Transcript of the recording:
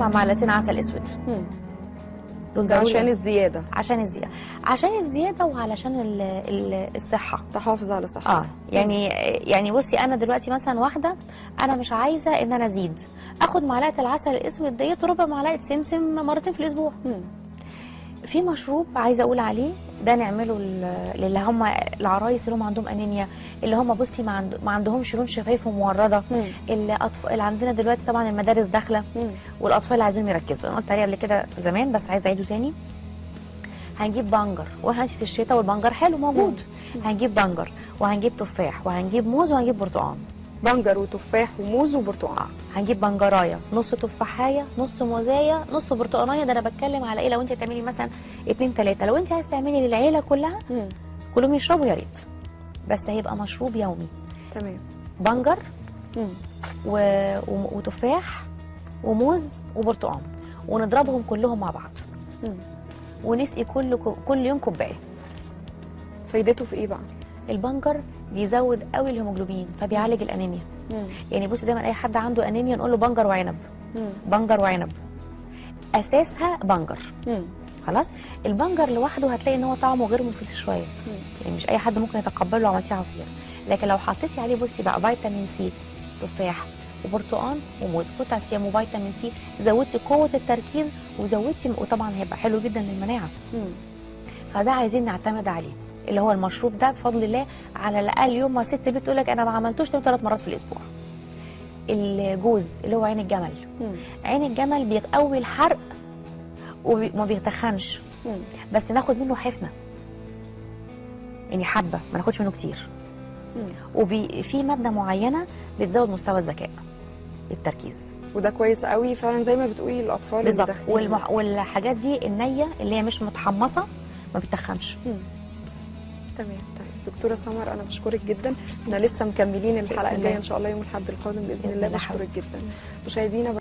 اربع معلقتين عسل اسود مم. دول ده ضروري. عشان الزياده عشان الزياده عشان الزياده وعلشان ال- ال- الصحه تحافظ على صحتك اه يعني يعني بصي انا دلوقتي مثلا واحده انا مش عايزه ان انا ازيد اخد معلقه العسل الاسود ديت وربع معلقه سمسم مرتين في الاسبوع مم. في مشروب عايزه اقول عليه ده نعمله لل- للي هم العرايس اللي هم عندهم انيميا اللي هم بصي ما, عند... ما عندهمش لون شفايف مورده مم. الاطفال اللي عندنا دلوقتي طبعا المدارس داخله مم. والاطفال اللي عايزين يركزوا انا قلت عليه قبل كده زمان بس عايزه اعيده تاني هنجيب بنجر واحنا في الشتاء والبنجر حلو موجود هنجيب بنجر وهنجيب تفاح وهنجيب موز وهنجيب برتقال بنجر وتفاح وموز وبرتقال هنجيب بنجرايه نص تفاحيه نص موزايه نص برتقانيه ده انا بتكلم على ايه لو انت تعملي مثلا اتنين تلاته لو انت عايز تعملي للعيله كلها مم. كلهم يشربوا يا ريت بس هيبقى مشروب يومي تمام بنجر مم. و... و... وتفاح وموز وبرتقال ونضربهم كلهم مع بعض مم. ونسقي كل كل يوم كوبايه فايدته في ايه بقى البنجر بيزود قوي الهيموجلوبين فبيعالج الانيميا مم. يعني بصي دايما اي حد عنده انيميا نقول له بنجر وعنب مم. بنجر وعنب اساسها بنجر مم. خلاص البنجر لوحده هتلاقي ان هو طعمه غير مسيس شويه مم. يعني مش اي حد ممكن يتقبله لو عملتيه عصير لكن لو حطيتي عليه بصي بقى فيتامين سي تفاح وبرتقال وموز بوتاسيوم وفيتامين سي زودتي قوه التركيز وزودتي وطبعا هيبقى حلو جدا للمناعه مم. فده عايزين نعتمد عليه اللي هو المشروب ده بفضل الله على الاقل يوم ما ست بيت تقول لك انا ما عملتوش ثلاث مرات في الاسبوع الجوز اللي هو عين الجمل مم. عين الجمل بيقوي الحرق وما بيتخنش مم. بس ناخد منه حفنه يعني حبه ما ناخدش منه كتير مم. وفي ماده معينه بتزود مستوى الذكاء التركيز وده كويس قوي فعلا زي ما بتقولي الاطفال اللي بالظبط داخلين والمح... والحاجات دي النيه اللي هي مش متحمصه ما بتتخنش مم. تمام طيب دكتوره سمر انا بشكرك جدا احنا لسه مكملين الحلقه بإذن الجايه الله. ان شاء الله يوم الاحد القادم باذن بإذن الله الله بشكرك حبيبتي. جدا مشاهدينا